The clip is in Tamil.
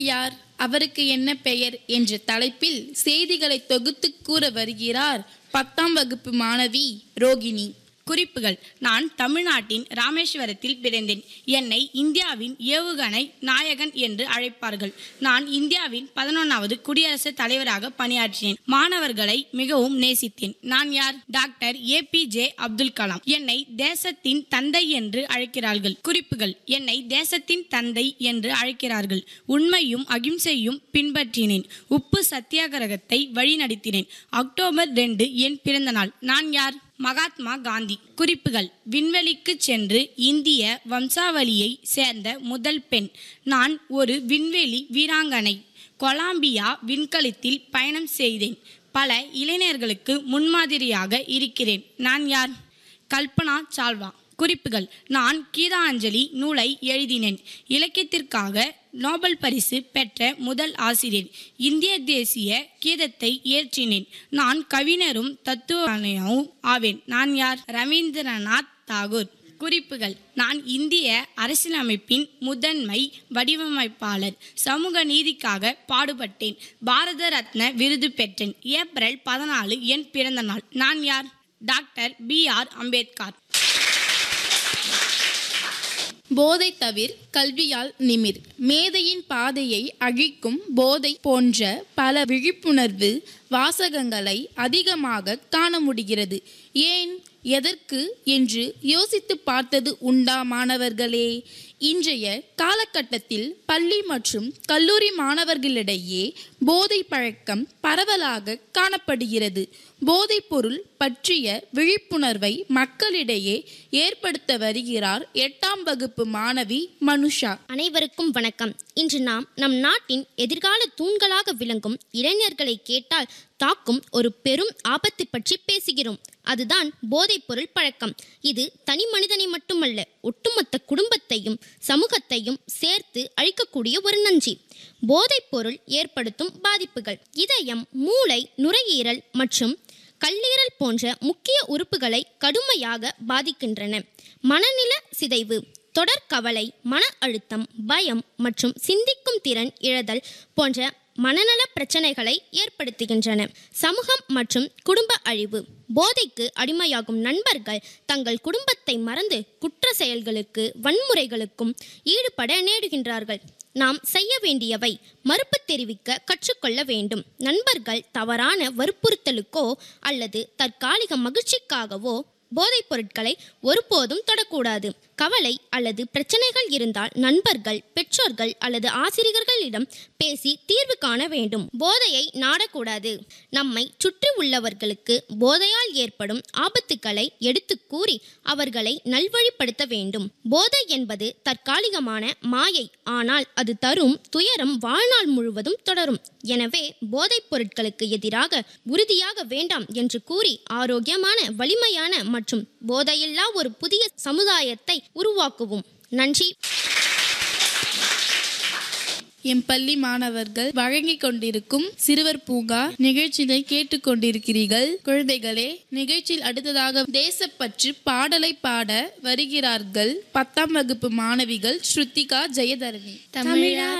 யார் அவருக்கு என்ன பெயர் என்ற தலைப்பில் செய்திகளை தொகுத்து கூற வருகிறார் பத்தாம் வகுப்பு மாணவி ரோகிணி குறிப்புகள் நான் தமிழ்நாட்டின் ராமேஸ்வரத்தில் பிறந்தேன் என்னை இந்தியாவின் ஏவுகணை நாயகன் என்று அழைப்பார்கள் நான் இந்தியாவின் பதினொன்றாவது குடியரசுத் தலைவராக பணியாற்றினேன் மாணவர்களை மிகவும் நேசித்தேன் நான் யார் டாக்டர் ஏபிஜே அப்துல் கலாம் என்னை தேசத்தின் தந்தை என்று அழைக்கிறார்கள் குறிப்புகள் என்னை தேசத்தின் தந்தை என்று அழைக்கிறார்கள் உண்மையும் அகிம்சையும் பின்பற்றினேன் உப்பு சத்தியாகிரகத்தை வழிநடத்தினேன் அக்டோபர் ரெண்டு என் பிறந்த நாள் நான் யார் மகாத்மா காந்தி குறிப்புகள் விண்வெளிக்கு சென்று இந்திய வம்சாவளியை சேர்ந்த முதல் பெண் நான் ஒரு விண்வெளி வீராங்கனை கொலம்பியா விண்கலத்தில் பயணம் செய்தேன் பல இளைஞர்களுக்கு முன்மாதிரியாக இருக்கிறேன் நான் யார் கல்பனா சால்வா குறிப்புகள் நான் கீதாஞ்சலி நூலை எழுதினேன் இலக்கியத்திற்காக நோபல் பரிசு பெற்ற முதல் ஆசிரியர் இந்திய தேசிய கீதத்தை இயற்றினேன் நான் கவிஞரும் தத்துவனையும் ஆவேன் நான் யார் ரவீந்திரநாத் தாகூர் குறிப்புகள் நான் இந்திய அரசியலமைப்பின் முதன்மை வடிவமைப்பாளர் சமூக நீதிக்காக பாடுபட்டேன் பாரத ரத்ன விருது பெற்றேன் ஏப்ரல் பதினாலு என் பிறந்த நாள் நான் யார் டாக்டர் பி ஆர் அம்பேத்கர் போதை தவிர் கல்வியால் நிமிர் மேதையின் பாதையை அழிக்கும் போதை போன்ற பல விழிப்புணர்வு வாசகங்களை அதிகமாக காண முடிகிறது ஏன் எதற்கு என்று யோசித்து பார்த்தது உண்டா மாணவர்களே இன்றைய காலகட்டத்தில் பள்ளி மற்றும் கல்லூரி மாணவர்களிடையே போதை பழக்கம் பரவலாக காணப்படுகிறது போதைப் பொருள் பற்றிய விழிப்புணர்வை மக்களிடையே ஏற்படுத்த வருகிறார் எட்டாம் வகுப்பு மாணவி மனுஷா அனைவருக்கும் வணக்கம் இன்று நாம் நம் நாட்டின் எதிர்கால தூண்களாக விளங்கும் இளைஞர்களை கேட்டால் தாக்கும் ஒரு பெரும் ஆபத்து பற்றி பேசுகிறோம் அதுதான் போதைப்பொருள் பழக்கம் இது தனி மனிதனை மட்டுமல்ல ஒட்டுமொத்த குடும்பத்தையும் சமூகத்தையும் சேர்த்து அழிக்கக்கூடிய ஒரு நஞ்சி போதைப்பொருள் ஏற்படுத்தும் பாதிப்புகள் இதயம் மூளை நுரையீரல் மற்றும் கல்லீரல் போன்ற முக்கிய உறுப்புகளை கடுமையாக பாதிக்கின்றன மனநில சிதைவு தொடர் கவலை மன அழுத்தம் பயம் மற்றும் சிந்திக்கும் திறன் இழதல் போன்ற மனநல பிரச்சனைகளை ஏற்படுத்துகின்றன சமூகம் மற்றும் குடும்ப அழிவு போதைக்கு அடிமையாகும் நண்பர்கள் தங்கள் குடும்பத்தை மறந்து குற்ற செயல்களுக்கு வன்முறைகளுக்கும் ஈடுபட நேடுகின்றார்கள் நாம் செய்ய வேண்டியவை மறுப்பு தெரிவிக்க கற்றுக்கொள்ள வேண்டும் நண்பர்கள் தவறான வற்புறுத்தலுக்கோ அல்லது தற்காலிக மகிழ்ச்சிக்காகவோ போதைப் பொருட்களை ஒருபோதும் தொடக்கூடாது கவலை அல்லது பிரச்சனைகள் இருந்தால் நண்பர்கள் பெற்றோர்கள் அல்லது ஆசிரியர்களிடம் பேசி தீர்வு காண வேண்டும் போதையை நாடக்கூடாது நம்மை சுற்றி உள்ளவர்களுக்கு போதையால் ஏற்படும் ஆபத்துக்களை எடுத்து கூறி அவர்களை நல்வழிப்படுத்த வேண்டும் போதை என்பது தற்காலிகமான மாயை ஆனால் அது தரும் துயரம் வாழ்நாள் முழுவதும் தொடரும் எனவே போதைப் பொருட்களுக்கு எதிராக உறுதியாக வேண்டாம் என்று கூறி ஆரோக்கியமான வலிமையான மற்றும் போதையில்லா ஒரு புதிய சமுதாயத்தை உருவாக்குவோம் நன்றி எம் பள்ளி மாணவர்கள் வழங்கிக் கொண்டிருக்கும் சிறுவர் பூங்கா நிகழ்ச்சியை கேட்டுக்கொண்டிருக்கிறீர்கள் குழந்தைகளே நிகழ்ச்சியில் அடுத்ததாக தேசப்பற்று பாடலை பாட வருகிறார்கள் பத்தாம் வகுப்பு மாணவிகள் ஸ்ருத்திகா ஜெயதரணி தமிழா